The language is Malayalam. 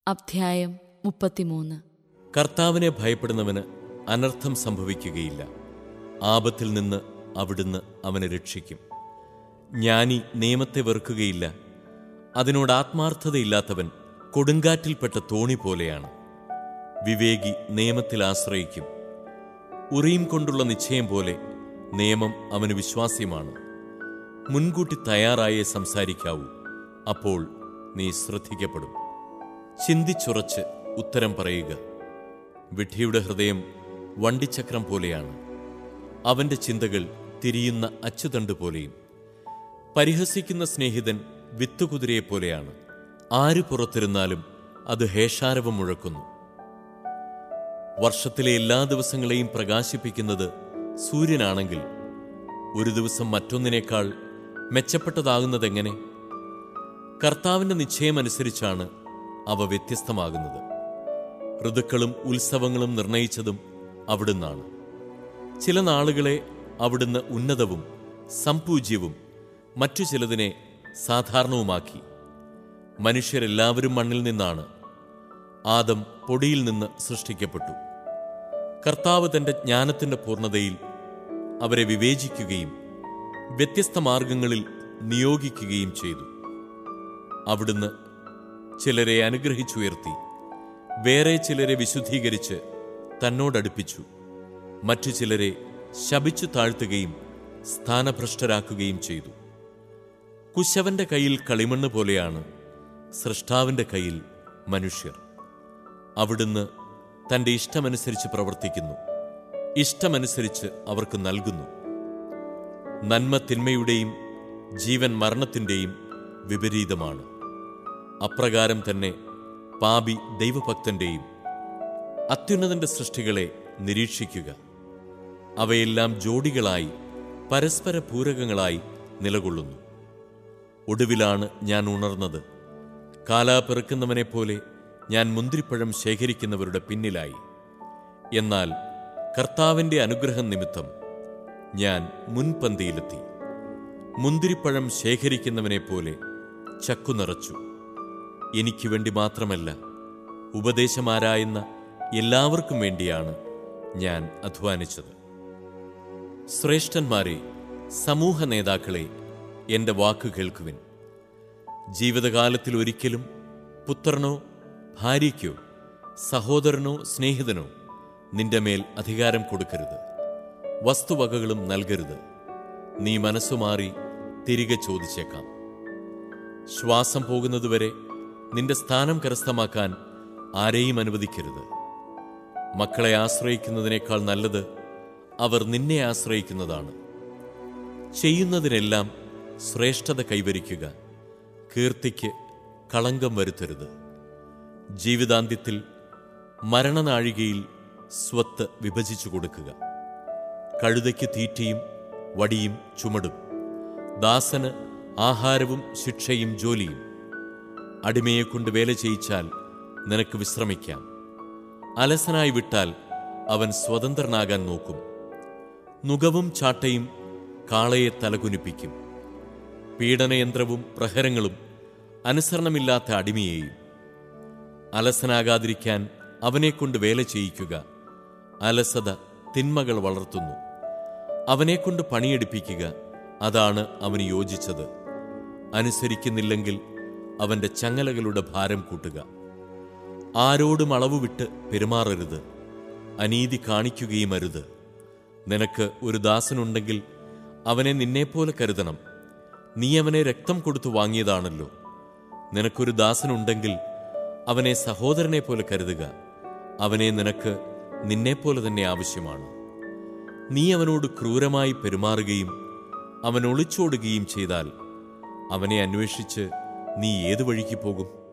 അധ്യായം മുപ്പത്തിമൂന്ന് കർത്താവിനെ ഭയപ്പെടുന്നവന് അനർത്ഥം സംഭവിക്കുകയില്ല ആപത്തിൽ നിന്ന് അവിടുന്ന് അവനെ രക്ഷിക്കും ജ്ഞാനി നിയമത്തെ വെറുക്കുകയില്ല അതിനോട് ആത്മാർത്ഥതയില്ലാത്തവൻ കൊടുങ്കാറ്റിൽപ്പെട്ട തോണി പോലെയാണ് വിവേകി നിയമത്തിൽ ആശ്രയിക്കും ഉറിയും കൊണ്ടുള്ള നിശ്ചയം പോലെ നിയമം അവന് വിശ്വാസ്യമാണ് മുൻകൂട്ടി തയ്യാറായേ സംസാരിക്കാവൂ അപ്പോൾ നീ ശ്രദ്ധിക്കപ്പെടും ചിന്തിച്ചുറച്ച് ഉത്തരം പറയുക വിഡ്ഢിയുടെ ഹൃദയം വണ്ടിച്ചക്രം പോലെയാണ് അവന്റെ ചിന്തകൾ തിരിയുന്ന അച്ചുതണ്ട് പോലെയും പരിഹസിക്കുന്ന സ്നേഹിതൻ വിത്തുകുതിരയെ പോലെയാണ് ആര് പുറത്തിരുന്നാലും അത് ഹേഷാരവം മുഴക്കുന്നു വർഷത്തിലെ എല്ലാ ദിവസങ്ങളെയും പ്രകാശിപ്പിക്കുന്നത് സൂര്യനാണെങ്കിൽ ഒരു ദിവസം മറ്റൊന്നിനേക്കാൾ മെച്ചപ്പെട്ടതാകുന്നതെങ്ങനെ കർത്താവിന്റെ നിശ്ചയമനുസരിച്ചാണ് അവ വ്യത്യസ്തമാകുന്നത് ഋതുക്കളും ഉത്സവങ്ങളും നിർണയിച്ചതും അവിടുന്നാണ് ചില നാളുകളെ അവിടുന്ന് ഉന്നതവും സംപൂജ്യവും മറ്റു ചിലതിനെ സാധാരണവുമാക്കി മനുഷ്യരെല്ലാവരും മണ്ണിൽ നിന്നാണ് ആദം പൊടിയിൽ നിന്ന് സൃഷ്ടിക്കപ്പെട്ടു കർത്താവ് തന്റെ ജ്ഞാനത്തിന്റെ പൂർണ്ണതയിൽ അവരെ വിവേചിക്കുകയും വ്യത്യസ്ത മാർഗങ്ങളിൽ നിയോഗിക്കുകയും ചെയ്തു അവിടുന്ന് ചിലരെ അനുഗ്രഹിച്ചുയർത്തി വേറെ ചിലരെ വിശുദ്ധീകരിച്ച് തന്നോടടുപ്പിച്ചു മറ്റു ചിലരെ ശപിച്ചു താഴ്ത്തുകയും സ്ഥാനഭ്രഷ്ടരാക്കുകയും ചെയ്തു കുശവന്റെ കയ്യിൽ കളിമണ്ണ് പോലെയാണ് സൃഷ്ടാവിന്റെ കയ്യിൽ മനുഷ്യർ അവിടുന്ന് തന്റെ ഇഷ്ടമനുസരിച്ച് പ്രവർത്തിക്കുന്നു ഇഷ്ടമനുസരിച്ച് അവർക്ക് നൽകുന്നു നന്മ തിന്മയുടെയും ജീവൻ മരണത്തിന്റെയും വിപരീതമാണ് അപ്രകാരം തന്നെ പാപി ദൈവഭക്തന്റെയും അത്യുന്നതന്റെ സൃഷ്ടികളെ നിരീക്ഷിക്കുക അവയെല്ലാം ജോഡികളായി പരസ്പര പൂരകങ്ങളായി നിലകൊള്ളുന്നു ഒടുവിലാണ് ഞാൻ ഉണർന്നത് കാലാ പെറുക്കുന്നവനെപ്പോലെ ഞാൻ മുന്തിരിപ്പഴം ശേഖരിക്കുന്നവരുടെ പിന്നിലായി എന്നാൽ കർത്താവിന്റെ അനുഗ്രഹം നിമിത്തം ഞാൻ മുൻപന്തിയിലെത്തി മുന്തിരിപ്പഴം ശേഖരിക്കുന്നവനെപ്പോലെ ചക്കു നിറച്ചു എനിക്ക് വേണ്ടി മാത്രമല്ല ഉപദേശമാരായുന്ന എല്ലാവർക്കും വേണ്ടിയാണ് ഞാൻ അധ്വാനിച്ചത് ശ്രേഷ്ഠന്മാരെ സമൂഹ നേതാക്കളെ എന്റെ വാക്കു കേൾക്കുവിൻ ജീവിതകാലത്തിൽ ഒരിക്കലും പുത്രനോ ഭാര്യയ്ക്കോ സഹോദരനോ സ്നേഹിതനോ നിന്റെ മേൽ അധികാരം കൊടുക്കരുത് വസ്തുവകകളും നൽകരുത് നീ മനസ്സുമാറി തിരികെ ചോദിച്ചേക്കാം ശ്വാസം പോകുന്നതുവരെ നിന്റെ സ്ഥാനം കരസ്ഥമാക്കാൻ ആരെയും അനുവദിക്കരുത് മക്കളെ ആശ്രയിക്കുന്നതിനേക്കാൾ നല്ലത് അവർ നിന്നെ ആശ്രയിക്കുന്നതാണ് ചെയ്യുന്നതിനെല്ലാം ശ്രേഷ്ഠത കൈവരിക്കുക കീർത്തിക്ക് കളങ്കം വരുത്തരുത് ജീവിതാന്ത്യത്തിൽ മരണനാഴികയിൽ സ്വത്ത് വിഭജിച്ചു കൊടുക്കുക കഴുതയ്ക്ക് തീറ്റയും വടിയും ചുമടും ദാസന് ആഹാരവും ശിക്ഷയും ജോലിയും അടിമയെക്കൊണ്ട് വേല ചെയ്യിച്ചാൽ നിനക്ക് വിശ്രമിക്കാം അലസനായി വിട്ടാൽ അവൻ സ്വതന്ത്രനാകാൻ നോക്കും നുകവും ചാട്ടയും കാളയെ തലകുനിപ്പിക്കും പീഡനയന്ത്രവും പ്രഹരങ്ങളും അനുസരണമില്ലാത്ത അടിമയെയും അലസനാകാതിരിക്കാൻ അവനെക്കൊണ്ട് വേല ചെയ്യിക്കുക അലസത തിന്മകൾ വളർത്തുന്നു അവനെക്കൊണ്ട് പണിയെടുപ്പിക്കുക അതാണ് അവന് യോജിച്ചത് അനുസരിക്കുന്നില്ലെങ്കിൽ അവന്റെ ചങ്ങലകളുടെ ഭാരം കൂട്ടുക ആരോടും അളവ് വിട്ട് പെരുമാറരുത് അനീതി കാണിക്കുകയും അരുത് നിനക്ക് ഒരു ദാസനുണ്ടെങ്കിൽ അവനെ നിന്നെപ്പോലെ കരുതണം നീ അവനെ രക്തം കൊടുത്തു വാങ്ങിയതാണല്ലോ നിനക്കൊരു ദാസനുണ്ടെങ്കിൽ അവനെ സഹോദരനെ പോലെ കരുതുക അവനെ നിനക്ക് നിന്നെപ്പോലെ തന്നെ ആവശ്യമാണ് നീ അവനോട് ക്രൂരമായി പെരുമാറുകയും അവൻ ഒളിച്ചോടുകയും ചെയ്താൽ അവനെ അന്വേഷിച്ച് നീ ഏതു വഴിക്ക് പോകും